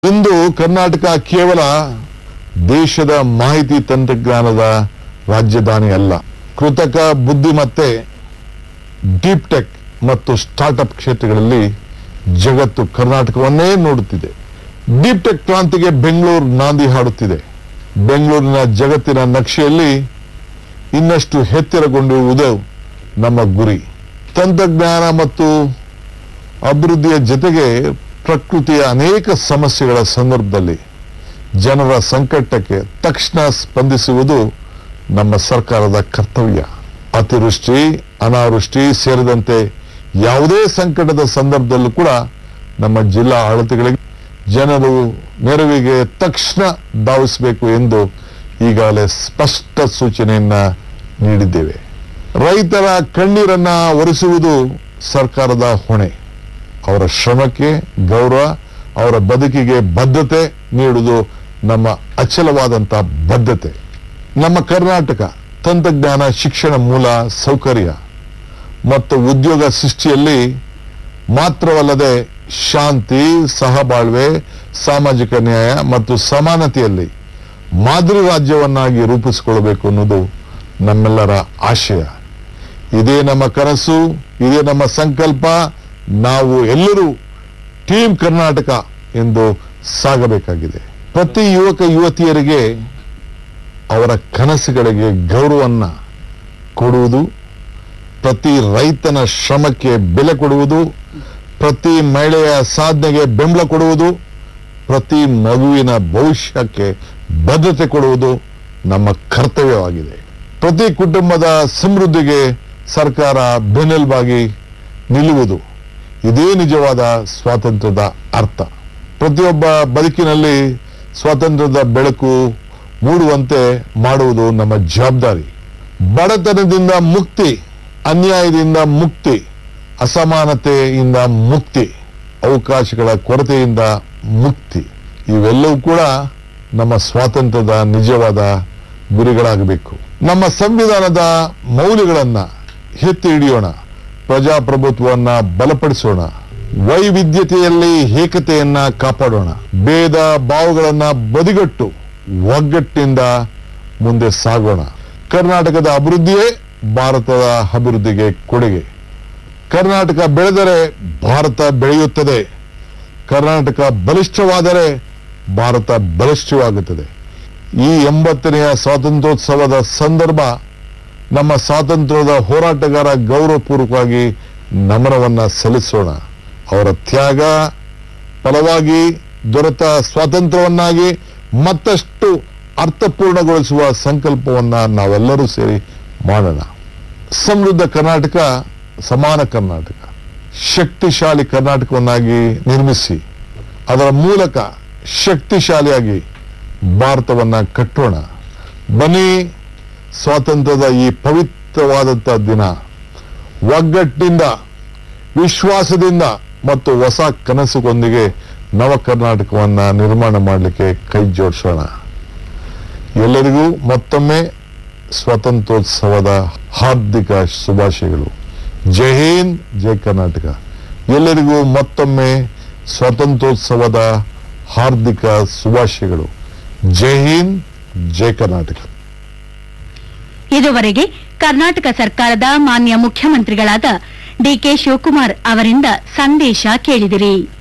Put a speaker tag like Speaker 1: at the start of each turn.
Speaker 1: ಇಂದು ಕರ್ನಾಟಕ ಕೇವಲ ದೇಶದ ಮಾಹಿತಿ ತಂತ್ರಜ್ಞಾನದ ರಾಜಧಾನಿ ಅಲ್ಲ ಕೃತಕ ಬುದ್ಧಿಮತ್ತೆ ಡೀಪ್ ಟೆಕ್ ಮತ್ತು ಸ್ಟಾರ್ಟ್ಅಪ್ ಕ್ಷೇತ್ರಗಳಲ್ಲಿ ಜಗತ್ತು ಕರ್ನಾಟಕವನ್ನೇ ನೋಡುತ್ತಿದೆ ಡೀಪ್ ಟೆಕ್ ಕ್ರಾಂತಿಗೆ ಬೆಂಗಳೂರು ನಾಂದಿ ಹಾಡುತ್ತಿದೆ ಬೆಂಗಳೂರಿನ ಜಗತ್ತಿನ ನಕ್ಷೆಯಲ್ಲಿ ಇನ್ನಷ್ಟು ಎತ್ತರಗೊಂಡಿರುವುದು ನಮ್ಮ ಗುರಿ ತಂತ್ರಜ್ಞಾನ ಮತ್ತು ಅಭಿವೃದ್ಧಿಯ ಜೊತೆಗೆ ಪ್ರಕೃತಿಯ ಅನೇಕ ಸಮಸ್ಯೆಗಳ ಸಂದರ್ಭದಲ್ಲಿ ಜನರ ಸಂಕಟಕ್ಕೆ ತಕ್ಷಣ ಸ್ಪಂದಿಸುವುದು ನಮ್ಮ ಸರ್ಕಾರದ ಕರ್ತವ್ಯ ಅತಿವೃಷ್ಟಿ ಅನಾವೃಷ್ಟಿ ಸೇರಿದಂತೆ ಯಾವುದೇ ಸಂಕಟದ ಸಂದರ್ಭದಲ್ಲೂ ಕೂಡ ನಮ್ಮ ಜಿಲ್ಲಾ ಆಡಳಿತಗಳಿಗೆ ಜನರು ನೆರವಿಗೆ ತಕ್ಷಣ ಧಾವಿಸಬೇಕು ಎಂದು ಈಗಾಗಲೇ ಸ್ಪಷ್ಟ ಸೂಚನೆಯನ್ನ ನೀಡಿದ್ದೇವೆ ರೈತರ ಕಣ್ಣೀರನ್ನ ಒರೆಸುವುದು ಸರ್ಕಾರದ ಹೊಣೆ ಅವರ ಶ್ರಮಕ್ಕೆ ಗೌರವ ಅವರ ಬದುಕಿಗೆ ಬದ್ಧತೆ ನೀಡುವುದು ನಮ್ಮ ಅಚಲವಾದಂತಹ ಬದ್ಧತೆ ನಮ್ಮ ಕರ್ನಾಟಕ ತಂತ್ರಜ್ಞಾನ ಶಿಕ್ಷಣ ಮೂಲ ಸೌಕರ್ಯ ಮತ್ತು ಉದ್ಯೋಗ ಸೃಷ್ಟಿಯಲ್ಲಿ ಮಾತ್ರವಲ್ಲದೆ ಶಾಂತಿ ಸಹಬಾಳ್ವೆ ಸಾಮಾಜಿಕ ನ್ಯಾಯ ಮತ್ತು ಸಮಾನತೆಯಲ್ಲಿ ಮಾದರಿ ರಾಜ್ಯವನ್ನಾಗಿ ರೂಪಿಸಿಕೊಳ್ಳಬೇಕು ಅನ್ನೋದು ನಮ್ಮೆಲ್ಲರ ಆಶಯ ಇದೇ ನಮ್ಮ ಕನಸು ಇದೇ ನಮ್ಮ ಸಂಕಲ್ಪ ನಾವು ಎಲ್ಲರೂ ಟೀಮ್ ಕರ್ನಾಟಕ ಎಂದು ಸಾಗಬೇಕಾಗಿದೆ ಪ್ರತಿ ಯುವಕ ಯುವತಿಯರಿಗೆ ಅವರ ಕನಸುಗಳಿಗೆ ಗೌರವನ್ನ ಕೊಡುವುದು ಪ್ರತಿ ರೈತನ ಶ್ರಮಕ್ಕೆ ಬೆಲೆ ಕೊಡುವುದು ಪ್ರತಿ ಮಹಿಳೆಯ ಸಾಧನೆಗೆ ಬೆಂಬಲ ಕೊಡುವುದು ಪ್ರತಿ ಮಗುವಿನ ಭವಿಷ್ಯಕ್ಕೆ ಬದ್ಧತೆ ಕೊಡುವುದು ನಮ್ಮ ಕರ್ತವ್ಯವಾಗಿದೆ ಪ್ರತಿ ಕುಟುಂಬದ ಸಮೃದ್ಧಿಗೆ ಸರ್ಕಾರ ಬೆನ್ನೆಲುಬಾಗಿ ನಿಲ್ಲುವುದು ಇದೇ ನಿಜವಾದ ಸ್ವಾತಂತ್ರ್ಯದ ಅರ್ಥ ಪ್ರತಿಯೊಬ್ಬ ಬದುಕಿನಲ್ಲಿ ಸ್ವಾತಂತ್ರ್ಯದ ಬೆಳಕು ಮೂಡುವಂತೆ ಮಾಡುವುದು ನಮ್ಮ ಜವಾಬ್ದಾರಿ ಬಡತನದಿಂದ ಮುಕ್ತಿ ಅನ್ಯಾಯದಿಂದ ಮುಕ್ತಿ ಅಸಮಾನತೆಯಿಂದ ಮುಕ್ತಿ ಅವಕಾಶಗಳ ಕೊರತೆಯಿಂದ ಮುಕ್ತಿ ಇವೆಲ್ಲವೂ ಕೂಡ ನಮ್ಮ ಸ್ವಾತಂತ್ರ್ಯದ ನಿಜವಾದ ಗುರಿಗಳಾಗಬೇಕು ನಮ್ಮ ಸಂವಿಧಾನದ ಮೌಲ್ಯಗಳನ್ನ ಎತ್ತಿ ಹಿಡಿಯೋಣ ಪ್ರಜಾಪ್ರಭುತ್ವವನ್ನ ಬಲಪಡಿಸೋಣ ವೈವಿಧ್ಯತೆಯಲ್ಲಿ ಏಕತೆಯನ್ನ ಕಾಪಾಡೋಣ ಭೇದ ಭಾವಗಳನ್ನ ಬದಿಗಟ್ಟು ಒಗ್ಗಟ್ಟಿನಿಂದ ಮುಂದೆ ಸಾಗೋಣ ಕರ್ನಾಟಕದ ಅಭಿವೃದ್ಧಿಯೇ ಭಾರತದ ಅಭಿವೃದ್ಧಿಗೆ ಕೊಡುಗೆ ಕರ್ನಾಟಕ ಬೆಳೆದರೆ ಭಾರತ ಬೆಳೆಯುತ್ತದೆ ಕರ್ನಾಟಕ ಬಲಿಷ್ಠವಾದರೆ ಭಾರತ ಬಲಿಷ್ಠವಾಗುತ್ತದೆ ಈ ಎಂಬತ್ತನೆಯ ಸ್ವಾತಂತ್ರ್ಯೋತ್ಸವದ ಸಂದರ್ಭ ನಮ್ಮ ಸ್ವಾತಂತ್ರ್ಯದ ಹೋರಾಟಗಾರ ಗೌರವಪೂರ್ವಕವಾಗಿ ನಮನವನ್ನ ಸಲ್ಲಿಸೋಣ ಅವರ ತ್ಯಾಗ ಫಲವಾಗಿ ದೊರೆತ ಸ್ವಾತಂತ್ರ್ಯವನ್ನಾಗಿ ಮತ್ತಷ್ಟು ಅರ್ಥಪೂರ್ಣಗೊಳಿಸುವ ಸಂಕಲ್ಪವನ್ನ ನಾವೆಲ್ಲರೂ ಸೇರಿ ಮಾಡೋಣ ಸಮೃದ್ಧ ಕರ್ನಾಟಕ ಸಮಾನ ಕರ್ನಾಟಕ ಶಕ್ತಿಶಾಲಿ ಕರ್ನಾಟಕವನ್ನಾಗಿ ನಿರ್ಮಿಸಿ ಅದರ ಮೂಲಕ ಶಕ್ತಿಶಾಲಿಯಾಗಿ ಭಾರತವನ್ನ ಕಟ್ಟೋಣ ಬನ್ನಿ ಸ್ವಾತಂತ್ರ್ಯದ ಈ ಪವಿತ್ರವಾದಂಥ ದಿನ ಒಗ್ಗಟ್ಟಿನಿಂದ ವಿಶ್ವಾಸದಿಂದ ಮತ್ತು ಹೊಸ ಕನಸುಗೊಂದಿಗೆ ನವ ಕರ್ನಾಟಕವನ್ನ ನಿರ್ಮಾಣ ಮಾಡಲಿಕ್ಕೆ ಕೈ ಜೋಡಿಸೋಣ ಎಲ್ಲರಿಗೂ ಮತ್ತೊಮ್ಮೆ ಸ್ವಾತಂತ್ರ್ಯೋತ್ಸವದ ಹಾರ್ದಿಕ ಶುಭಾಶಯಗಳು ಜೈ ಹಿಂದ್ ಜೈ ಕರ್ನಾಟಕ ಎಲ್ಲರಿಗೂ ಮತ್ತೊಮ್ಮೆ ಸ್ವಾತಂತ್ರ್ಯೋತ್ಸವದ ಹಾರ್ದಿಕ ಶುಭಾಶಯಗಳು ಜೈ ಹಿಂದ್ ಜೈ ಕರ್ನಾಟಕ
Speaker 2: ಇದುವರೆಗೆ ಕರ್ನಾಟಕ ಸರ್ಕಾರದ ಮಾನ್ಯ ಮುಖ್ಯಮಂತ್ರಿಗಳಾದ ಡಿಕೆ ಶಿವಕುಮಾರ್ ಅವರಿಂದ ಸಂದೇಶ ಕೇಳಿದಿರಿ